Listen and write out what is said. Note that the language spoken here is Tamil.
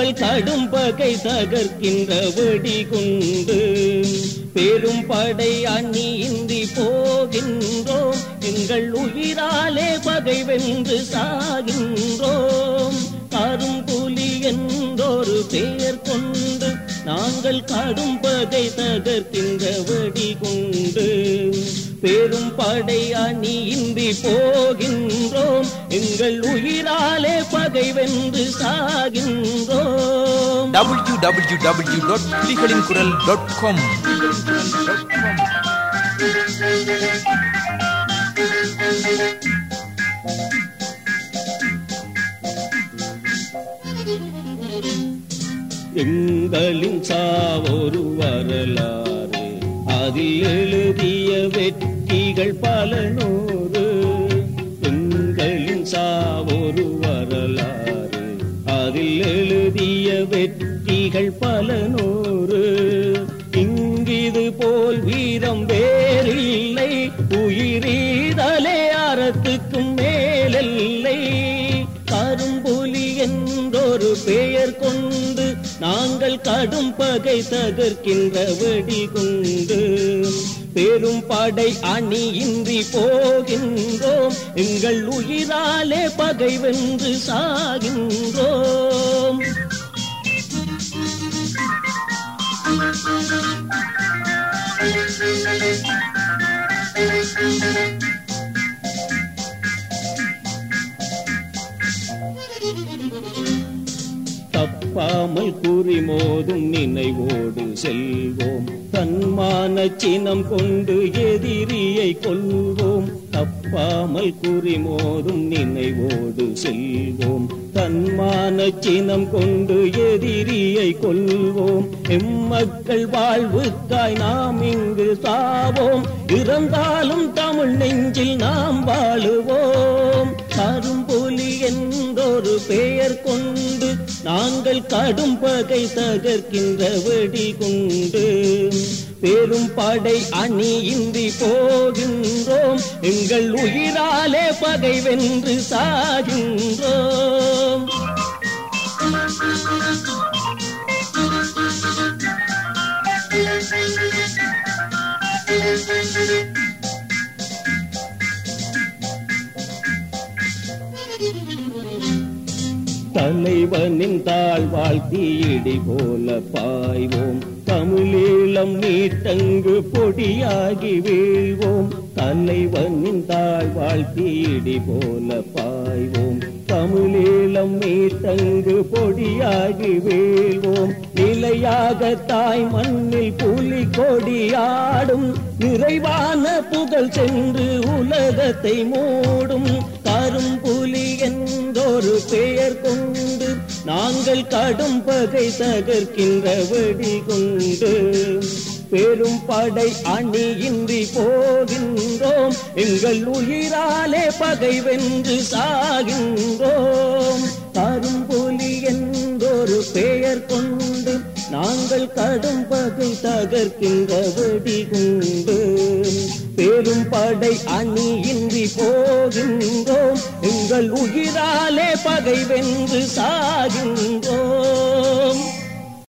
நாங்கள் கடும் பகை தகர்க்கின்ற வெடிகுண்டு பெரும் படை அணியின்றி போகின்றோம் எங்கள் உயிராலே பகை வென்று சாகின்றோம் கரும்புலி என்றொரு பெயர் கொண்டு நாங்கள் கடும் பகை தகர்க்கின்ற வெடிகுண்டு பெரும் படை அணியின்றி போகின்றோம் எங்கள் உயிராலே பகை வென்று சாகின்றோம் டபிள்யூ டபிள்யூ டபிள்யூ டாட் புலிகளின் குரல் டாட் காம் எங்களின் சாவொரு வரலாறு அதில் எழுதிய வெற்றிகள் பல நூறு எங்களின் சாவொரு வரலாறு அதில் எழுதிய வெற்றிகள் பல நூறு இங்கிது போல் வீரம் வேறில்லை உயிரீதலே அறத்துக்கும் மேலில்லை கரும்புலி என்றொரு பெயர் கொண்டு நாங்கள் கடும் பகை தகர்க்கின்ற வெடிகுண்டு பெரும் படை அணியின்றி போகின்றோம் எங்கள் உயிராலே பகை வென்று சாகின்றோம் தப்பாமல் குறி மோதும் நினைவோடு செல்வோம் தன்மான சினம் கொண்டு எதிரியை கொள்வோம் தப்பாமல் குறி மோதும் நினைவோடு செல்வோம் தன்மான சினம் கொண்டு எதிரியை கொள்வோம் எம்மக்கள் வாழ்வுக்காய் நாம் இங்கு சாவோம் இறந்தாலும் தமிழ் நெஞ்சில் நாம் வாழுவோம் கரும்புலி என்றொரு பெயர் கொண்டு நாங்கள் கடும் பகை தகர்க்கின்ற வெடிகுண்டு பெரும் படை அணியின்றி போகின்றோம் எங்கள் உயிராலே பகை வென்று சாகின்றோம் தலைவனின் தாழ் வாழ்த்தி இடி போல பாய்வோம் தமிழீழம் நீட்டங்கு பொடியாகி வீழ்வோம் தலைவனின் தாழ் வாழ்த்தி இடி போல பாய்வோம் தமிழீழம் மீட்டங்கு பொடியாகி வீழ்வோம் நிலையாக தாய் மண்ணில் புலி கொடியாடும் நிறைவான புகழ் சென்று உலகத்தை மூடும் கரும்புலி என்றொரு பெயர் கொண்டு நாங்கள் கடும் பகை தகர்க்கின்ற வெடிகுண்டு பெரும் படை அணியின்றி போகின்றோம் எங்கள் உயிராலே பகை வென்று சாகின்றோம் கரும்புலி என்றொரு பெயர் கொண்டு நாங்கள் கடும் பகை தகர்க்கின்ற வெடிகுண்டு பெரும் படை அணியின்றி போகின்றோம் எங்கள் உயிராலே பகை வென்று சாகின்றோம்